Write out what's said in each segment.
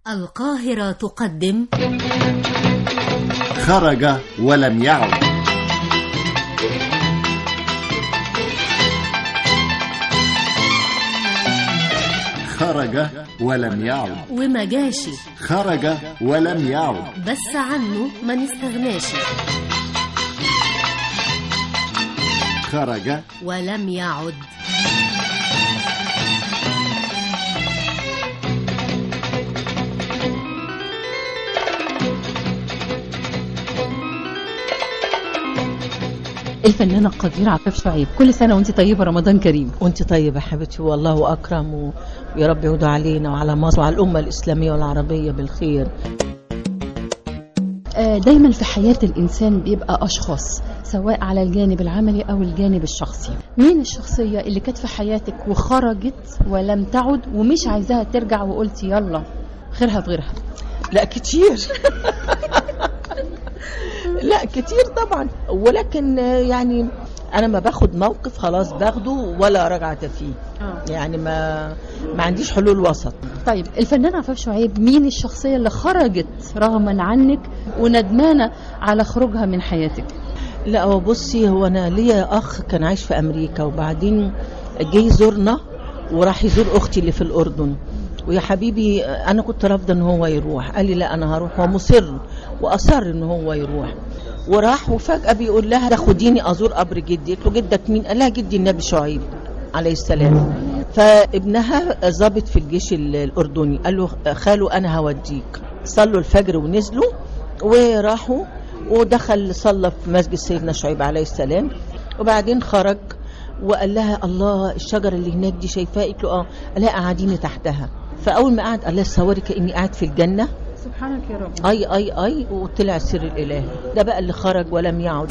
القاهرة تقدم خرج ولم يعد خرج ولم يعد وما جاشي خرج ولم يعد بس عنه ما نستغناش خرج ولم يعد الفنانة القديرة عفاف شعيب كل سنة وانت طيبة رمضان كريم وانت طيبة يا حبيبتي والله أكرم و- ويا رب يعود علينا وعلى مصر وعلى الأمة الإسلامية والعربية بالخير آه، دايما في حياة الإنسان بيبقى أشخاص سواء على الجانب العملي أو الجانب الشخصي مين الشخصية اللي كانت في حياتك وخرجت ولم تعد ومش عايزاها ترجع وقلت يلا خيرها بغيرها لا كتير لا كتير طبعا ولكن آه، يعني أنا ما باخد موقف خلاص باخده ولا رجعت فيه يعني ما ما عنديش حلول وسط طيب الفنانة عفاف شعيب مين الشخصية اللي خرجت رغما عنك وندمانة على خروجها من حياتك لا هو بصي هو انا ليا اخ كان عايش في امريكا وبعدين جه يزورنا وراح يزور اختي اللي في الاردن ويا حبيبي انا كنت رافضه ان هو يروح قال لي لا انا هروح هو مصر واصر ان هو يروح وراح وفجاه بيقول لها ده خديني ازور قبر جدي قلت له جدك مين قال لها جدي النبي شعيب عليه السلام فابنها ضابط في الجيش ال- الاردني قال له خاله انا هوديك صلوا الفجر ونزلوا وراحوا ودخل صلى في مسجد سيدنا شعيب عليه السلام وبعدين خرج وقال لها الله الشجره اللي هناك دي شايفاها قلت له اه قال لها قعديني تحتها فاول ما قعد قال لها تصوري كاني قاعد في الجنه سبحانك يا رب اي اي اي وطلع السر الالهي ده بقى اللي خرج ولم يعد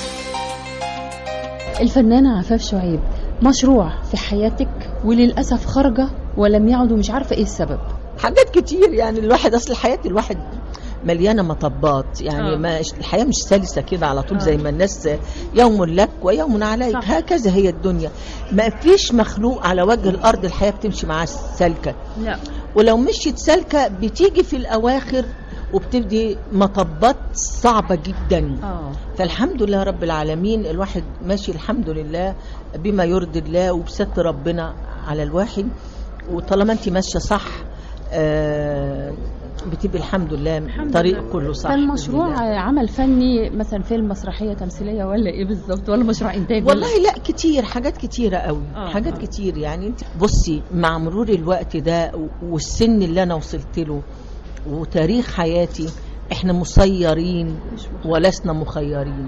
الفنانة عفاف شعيب مشروع في حياتك وللأسف خرجة ولم يعد ومش عارفة ايه السبب حاجات كتير يعني الواحد اصل حياه الواحد مليانه مطبات يعني آه. ما الحياه مش سلسه كده على طول زي ما الناس يوم لك ويوم عليك صح. هكذا هي الدنيا ما فيش مخلوق على وجه الارض الحياه بتمشي معاه سالكه لا ولو مشيت سالكه بتيجي في الاواخر وبتبدي مطبات صعبه جدا اه فالحمد لله رب العالمين الواحد ماشي الحمد لله بما يرضي الله وبستر ربنا على الواحد وطالما انت ماشيه صح آه بتبقي الحمد لله الطريق كله صح فالمشروع بإذن الله. عمل فني مثلا فيلم مسرحية تمثيلية ولا ايه بالظبط ولا مشروع انتاج والله لا كتير حاجات كتيرة قوي آه، حاجات آه. كتير يعني انت بصي مع مرور الوقت ده والسن اللي انا وصلت له وتاريخ حياتي احنا مسيرين ولسنا مخيرين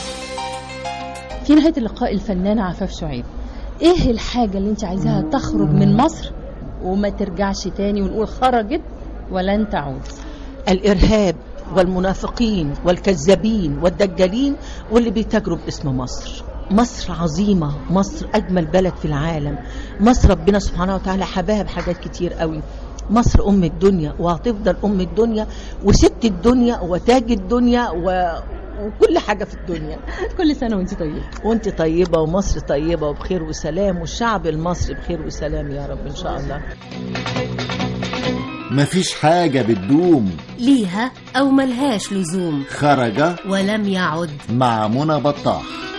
في نهاية اللقاء الفنانة عفاف شعيب ايه الحاجة اللي انت عايزاها تخرج من مصر وما ترجعش تاني ونقول خرجت ولن تعود الارهاب والمنافقين والكذابين والدجالين واللي بيتاجروا باسم مصر مصر عظيمة مصر أجمل بلد في العالم مصر ربنا سبحانه وتعالى حباها بحاجات كتير قوي مصر أم الدنيا وهتفضل أم الدنيا وست الدنيا وتاج الدنيا و... وكل حاجة في الدنيا كل سنة وانت طيبة وانت طيبة ومصر طيبة وبخير وسلام والشعب المصري بخير وسلام يا رب إن شاء الله مفيش حاجة بتدوم ليها أو ملهاش لزوم خرج ولم يعد مع منى بطاح